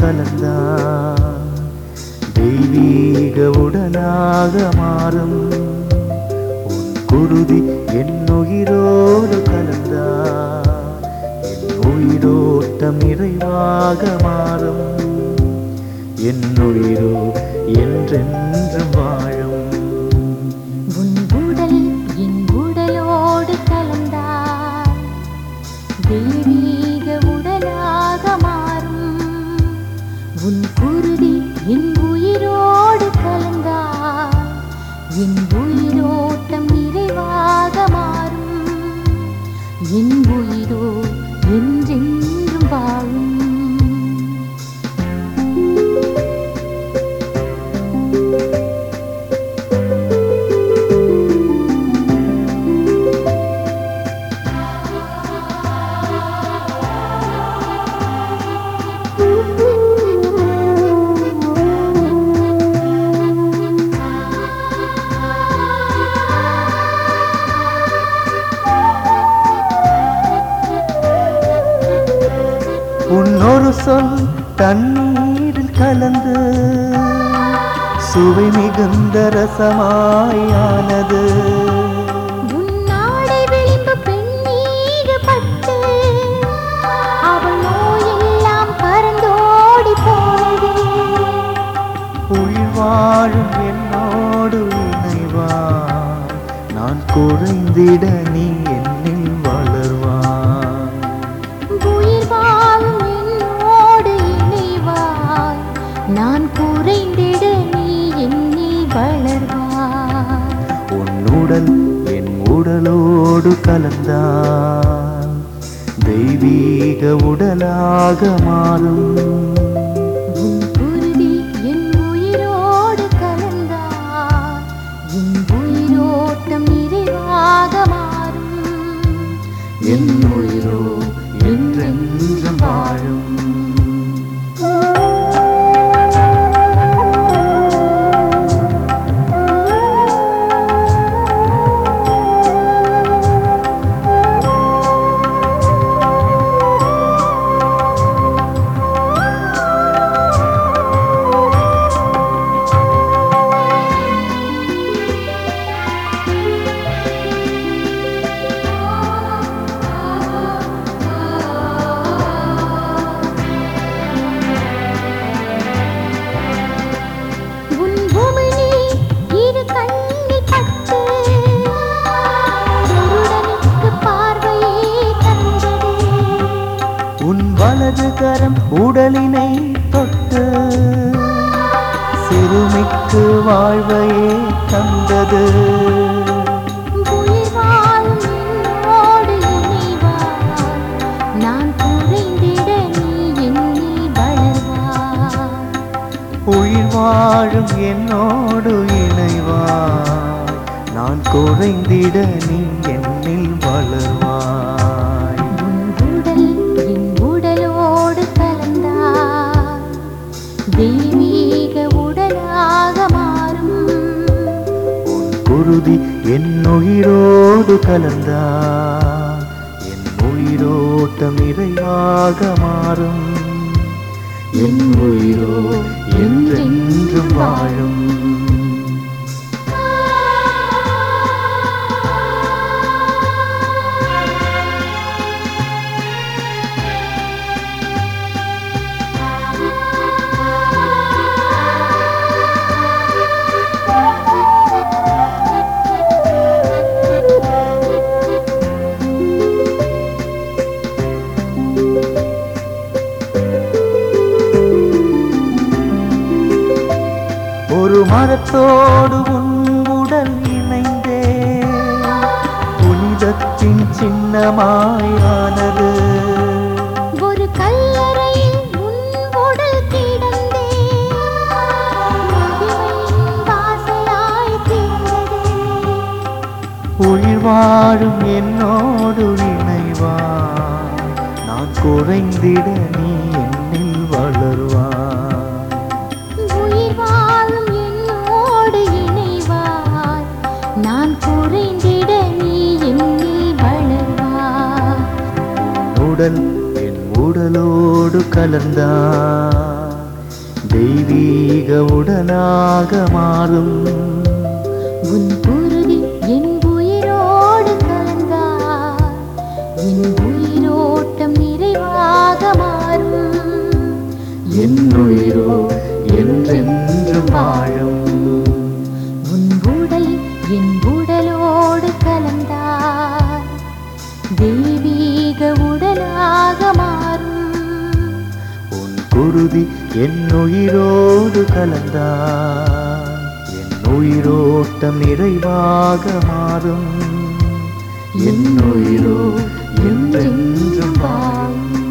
கலந்தான் தெய்வீக உடலாக மாறும் உன் குருதி என் உயிரோடு கலந்தான் என் உயிரோட்டம் நிறைவாக மாறும் என் உயிரோ என்றென்றும் வாழும் உன் உடல் என் உடலோடு கலந்தார் தெய்வீக உடலாக மாறும் உன் குருதி என் உயிரோடு கலந்தார் என் உயிரோட்டம் நிறைவாக மாறும் என் உயிரோ என்றென்றும் வாழும் உன்னொரு சொல் தண்ணீரில் கலந்து சுவை மிகுந்த ரசமாயானது உன்னாடை விளிம்பு பெண்ணீடு பட்டு அவள் நோயெல்லாம் பறந்தோடி போனது உயிர் வாழும் என்னோடு இணைவாய் நான் குறைந்திட நீ என்னில் வளர்வாய் உயிர் வாழும் என்னோடு இணைவாய் நான் குறைந்திட நீ என்னில் வளர்வாய் உன் உடல் என் உடலோடு கலந்தான் தெய்வீக உடலாக மாறும் உன் குருதி என் உயிரோடு கலந்தார் என் உயிரோட்டம் நிறைவாக மாறும் என் உயிரோ என்றென்றும் வாழும் உன் பூமினி இரு கண்ணில் பட்டு குருடனுக்கு பார்வையே தந்தது உன் வலது கரம் உடலினை தொட்டு சிறுமிக்கு வாழ்வையே தந்தது உயிர் வாழும் என்னோடு இணைவாய் நான் குறைந்திட நீ என்னில் வளர்வாய் உயிர் வாழும் என்னோடு இணைவாய் நான் குறைந்திட நீ என்னில் வளர்வாய் உன் உடல் என் உடலோடு கலந்தார் தெய்வீக உடலாக மாறும் உன் குருதி என் உயிரோடு கலந்தா என் உயிரோட்டம் நிறைவாக மாறும் என் உயிரோ என்றென்றும் வாழும் ஒரு மரத்தோடு உன் உடல் இணைந்தே புனிதத்தின் சின்னமாயானது ஒரு கல்லறையில் உன் உடல் கிடந்தே மகிமையின் வாசலாய் தீர்ந்தது உயிர் வாழும் என்னோடு இணைவாய் நான் குறைந்திட நீ என்னில் வளர்வாய் உயிர் வாழும் என்னோடு இணைவாய் நான் குறைந்திட நீ என்னில் வளர்வாய் உடல் என் உடலோடு கலந்தான் தெய்வீக உடலாக மாறும் உன் குருதி என் உயிரோடு கலந்தார் என் உயிரோட்டம் நிறைவாக மாறும் என் உயிரோ என்றென்றும் வாழும் உன் உடல் என் உடலோடு கலந்தார் தெய்வீக உடலாக மாறும் உன் குருதி என் உயிரோடு கலந்தார் என் உயிரோட்டம் நிறைவாக மாறும் என் உயிரோ என்றென்றும் வாழும்